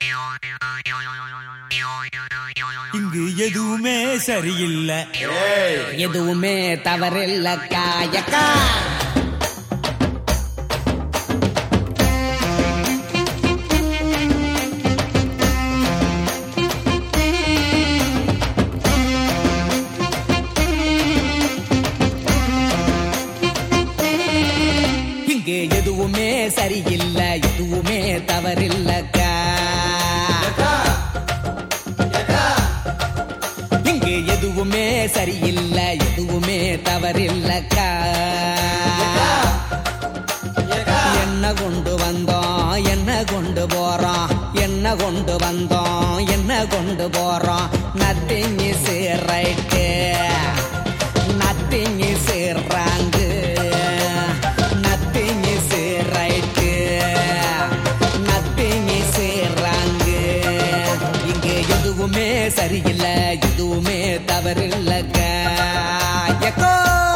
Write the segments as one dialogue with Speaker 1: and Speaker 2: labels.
Speaker 1: இங்கு எதுவுமே சரியில்லை
Speaker 2: எதுவுமே தவறில்லக்கா யக்கா இங்கு எதுவுமே சரியில்லை எதுவுமே தவறில்லக்கா இங்கு எதுவுமே சரியில்லை எதுவுமே தவறில்லக்கா என்ன கொண்டு வந்தோம் என்ன கொண்டு போறோம் என்ன கொண்டு வந்தோம் என்ன கொண்டு போறோம் nothing is right nothing is wrong nothing is right nothing is wrong இங்கு எதுவுமே சரியில்லை எதுவுமே தவறில்லைக்கா எக்கோ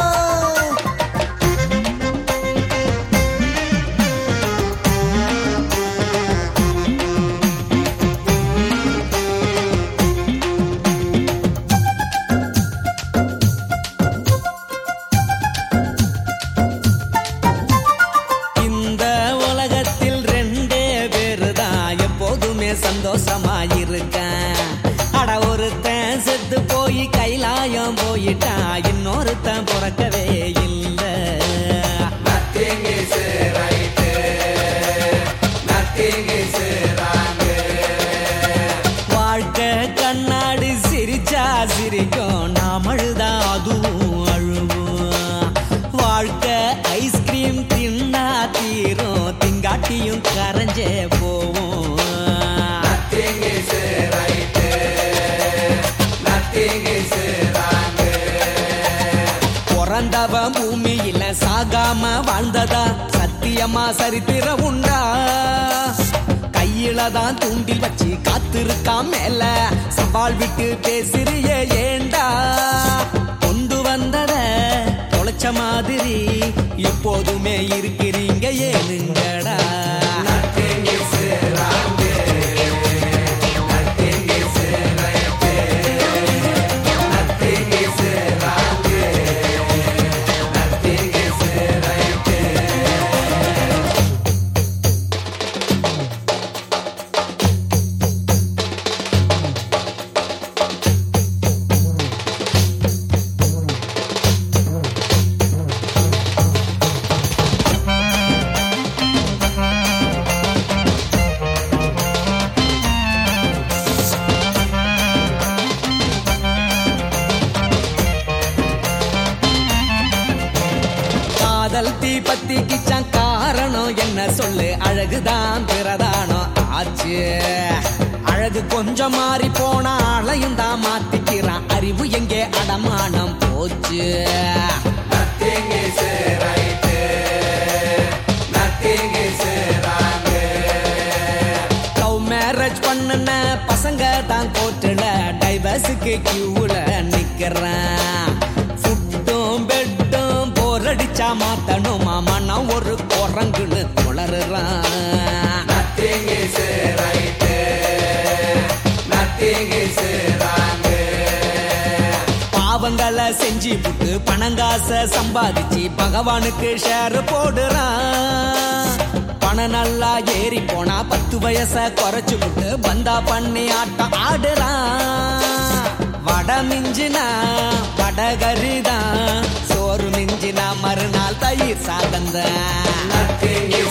Speaker 2: இந்த உலகத்தில் ரெண்டே பேரு தான் எப்போதுமே சந்தோஷமா இருக்கேன் அட ஒருத்தன் செத்து போய் கைலாயம் போயிட்டான் இன்னொருத்தன் பிறக்கவே இல்லை வாழ்க்கை கண்ணாடி சிரிச்சா சிரிக்கும் நாம் அழுதா அதுவும் அழுவோம் வாழ்க்கை ஐஸ்கிரீம் தின்னா தீரும் திங்காட்டியும் கரைஞ்சே போவோம் பிறந்தவன் பூமியில சாகாம வாழ்ந்ததா சத்தியமா சரித்திரம் உண்டா கையில தான் தூண்டில் வச்சு காத்திருக்கான் மேல சவால் விட்டு பேசுறிய ஏண்டா கொண்டு வந்தத தொலைச்ச மாதிரி எப்போதுமே இருக்கிறீங்க ஏனுங்கடா காதல் தீ பத்தி கிச்சான் காரணம் என்ன சொல்லு அழகுதான் பிரதானம் ஆச்சு அழகு கொஞ்சம் மாறி போனா அழையும் தான் மாத்திக்கிறான் அறிவு எங்கே அடமானம் போச்சு லவ் மேரேஜ் பண்ணுன பசங்க தான் கோர்ட்டுல டைவர்ஸுக்கு கியூல நிக்கிறேன் ஃபுட்டும் பெட்டும் போர் அடிச்சா மாத்தணுமா மனம் ஒரு குரங்குன்னு குளறுறான் பாவங்களை செஞ்சு புட்டு பணங்காச சம்பாதிச்சு பகவானுக்கு ஷேர் போடுறான் பணம் நல்லா ஏறி போனா பத்து வயச குறைச்சு விட்டு பந்தா பண்ணி ஆட்டம் ஆடுறான் வட மிஞ்சினா வடகரிதான் சோறு மிஞ்சினா மறுநாள் தயிர் சாதந்தான்